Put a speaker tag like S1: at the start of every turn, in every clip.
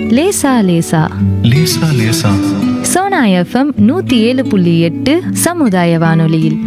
S1: லேசா லேசா
S2: லேசா லேசா
S1: சோனா எஃப்எம் நூத்தி ஏழு புள்ளி எட்டு சமுதாய வானொலியில்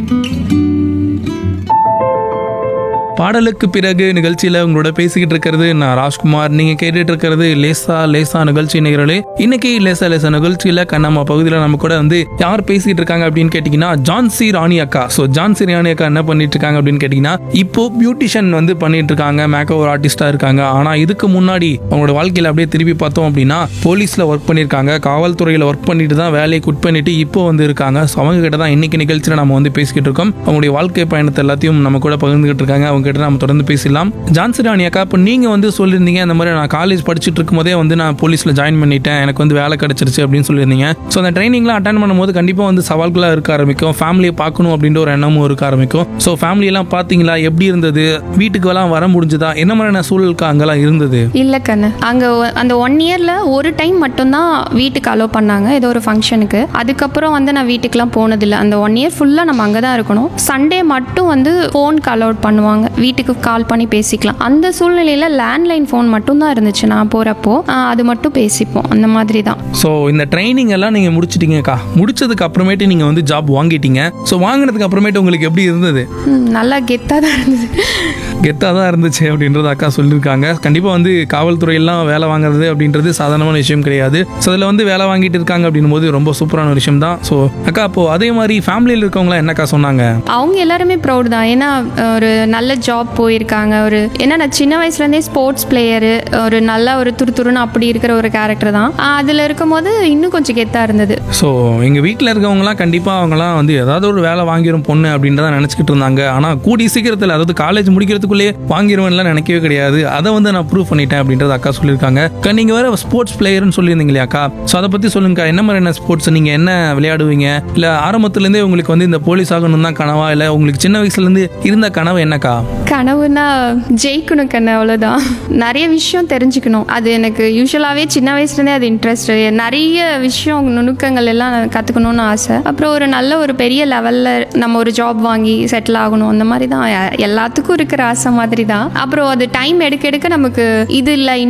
S3: பாடலுக்கு பிறகு நிகழ்ச்சியில உங்களோட பேசிக்கிட்டு இருக்கிறது நான் ராஜ்குமார் நீங்க கேட்டுட்டு இருக்கிறது லேசா லேசா நிகழ்ச்சி நேயர்களே இன்னைக்கு லேசா லேசா நிகழ்ச்சியில கண்ணம்மா பகுதியில் நம்ம கூட வந்து யார் பேசிக்கிட்டு இருக்காங்க அப்படின்னு கேட்டீங்கன்னா ஜான்சி ராணி அக்கா ஸோ ஜான்சி ராணி அக்கா என்ன பண்ணிட்டு இருக்காங்க அப்படின்னு கேட்டீங்கன்னா இப்போ பியூட்டிஷியன் வந்து பண்ணிட்டு இருக்காங்க மேக்கப் ஆர்டிஸ்டா இருக்காங்க ஆனா இதுக்கு முன்னாடி அவங்களோட வாழ்க்கையில அப்படியே திருப்பி பார்த்தோம் அப்படின்னா போலீஸ்ல ஒர்க் பண்ணியிருக்காங்க காவல்துறையில ஒர்க் பண்ணிட்டு தான் வேலையை குட் பண்ணிட்டு இப்போ வந்து இருக்காங்க ஸோ அவங்க கிட்ட தான் இன்னைக்கு நிகழ்ச்சியில நம்ம வந்து பேசிக்கிட்டு இருக்கோம் அவங்களுடைய வாழ்க்கை பயணத்தை எல்லாத்தையும் நம்ம கூட பகிர்ந்துகிட்டு இருக்காங்க அவங்க கிட்ட நம்ம தொடர்ந்து பேசலாம் ஜான்சி ராணி அக்கா இப்போ நீங்க வந்து சொல்லியிருந்தீங்க இந்த மாதிரி நான் காலேஜ் படிச்சுட்டு இருக்கும்போதே வந்து நான் போலீஸ்ல ஜாயின் பண்ணிட்டேன் எனக்கு வந்து வேலை கிடைச்சிருச்சு அப்படின்னு சொல்லியிருந்தீங்க ஸோ அந்த ட்ரைனிங்லாம் அட்டன் பண்ணும்போது கண்டிப்பா வந்து சவால்களாக இருக்க ஆரம்பிக்கும் ஃபேமிலியை பார்க்கணும் அப்படின்ற ஒரு எண்ணமும் இருக்க ஆரம்பிக்கும் ஸோ ஃபேமிலியெல்லாம் பார்த்தீங்களா எப்படி இருந்தது வீட்டுக்கு எல்லாம் வர முடிஞ்சுதா என்ன மாதிரியான சூழலுக்கு அங்கெல்லாம் இருந்தது
S4: இல்லை கண்ணு அங்கே அந்த ஒன் இயரில் ஒரு டைம் மட்டும்தான் வீட்டுக்கு அலோவ் பண்ணாங்க ஏதோ ஒரு ஃபங்க்ஷனுக்கு அதுக்கப்புறம் வந்து நான் வீட்டுக்கெலாம் போனதில்லை அந்த ஒன் இயர் ஃபுல்லாக நம்ம அங்கே தான் இருக்கணும் சண்டே மட்டும் வந்து ஃபோனுக்கு அலோவ் பண்ணுவாங்க வீட்டுக்கு கால் பண்ணி பேசிக்கலாம் அந்த சூழ்நிலையில் லேண்ட்லைன் ஃபோன் மட்டும் தான் இருந்துச்சு நான் போகிறப்போ அது மட்டும் பேசிப்போம் அந்த மாதிரி தான்
S3: ஸோ இந்த ட்ரைனிங் எல்லாம் நீங்கள் முடிச்சிட்டீங்கக்கா முடிச்சதுக்கு அப்புறமேட்டு நீங்கள் வந்து ஜாப் வாங்கிட்டீங்க ஸோ வாங்கினதுக்கு அப்புறமேட்டு உங்களுக்கு எப்படி இருந்தது
S4: ம், நல்லா கெத்தாக தான் இருந்தது
S3: கெத்தாக தான் இருந்துச்சு அப்படின்றது அக்கா சொல்லியிருக்காங்க கண்டிப்பாக வந்து காவல்துறையெல்லாம் வேலை வாங்குறது அப்படின்றது சாதாரணமான விஷயம் கிடையாது ஸோ அதில் வந்து வேலை வாங்கிட்டு இருக்காங்க அப்படின்னும் போது ரொம்ப சூப்பரான ஒரு விஷயம் தான் ஸோ அக்கா அப்போ அதே மாதிரி ஃபேமிலியில் இருக்கவங்களாம் என்னக்கா சொன்னாங்க
S4: அவங்க எல்லாருமே ப்ரௌட் தான் ஏன்னா ஒரு நல்ல ஜாப் போயிருக்காங்க ஒரு ஏன்னா நான் சின்ன வயசுலேருந்தே ஸ்போர்ட்ஸ் பிளேயரு ஒரு நல்ல ஒரு துருதுருன்னு அப்படி இருக்கிற ஒரு கேரக்டர் தான் அதில் இருக்கும்போது இன்னும் கொஞ்சம் கெத்தாக இருந்தது
S3: ஸோ எங்கள் வீட்டில் இருக்கவங்கலாம் கண்டிப்பாக அவங்கலாம் வந்து ஏதாவது ஒரு வேலை வாங்கிரும் பொண்ணு அப்படின்றத நினச்சிக்கிட்டு இருந்தாங்க ஆனால் கூடி சீக்கிரத்தில் அதாவது காலேஜ் முடிக்கிறதுக்குள்ளேயே வாங்கிருவேன்லாம் நினைக்கவே கிடையாது அதை வந்து நான் ப்ரூவ் பண்ணிட்டேன் அப்படின்றத அக்கா சொல்லியிருக்காங்க அக்கா நீங்கள் வேற ஸ்போர்ட்ஸ் பிளேயர்னு சொல்லியிருந்தீங்க இல்லையா அக்கா ஸோ அதை பற்றி சொல்லுங்கக்கா என்ன மாதிரியான ஸ்போர்ட்ஸ் நீங்கள் என்ன விளையாடுவீங்க இல்லை ஆரம்பத்துலேருந்தே உங்களுக்கு வந்து இந்த போலீஸ் ஆகணும் தான் கனவா இல்லை உங்களுக்கு சின்ன வயசுலேருந்து இருந்த கனவு என்னக்கா
S4: கனவுனா ஜெயிக்கணும் கண்ணு அவ்வளோதான் நிறைய விஷயம் தெரிஞ்சுக்கணும் அது எனக்கு யூஸ்வலாகவே சின்ன வயசுலேருந்தே அது இன்ட்ரெஸ்ட் நிறைய விஷயம் நுணுக்கங்கள் எல்லாம் நான் கற்றுக்கணும்னு ஆசை அப்புறம் ஒரு நல்ல ஒரு பெரிய லெவலில் நம்ம ஒரு ஜாப் வாங்கி செட்டில் ஆகணும் அந்த மாதிரி தான் எ- எல்லாத்துக்கும் இருக்கிற ஆசை மாதிரி தான் அப்புறம் அது டைம் எடுக்க எடுக்க நமக்கு இது இல்லை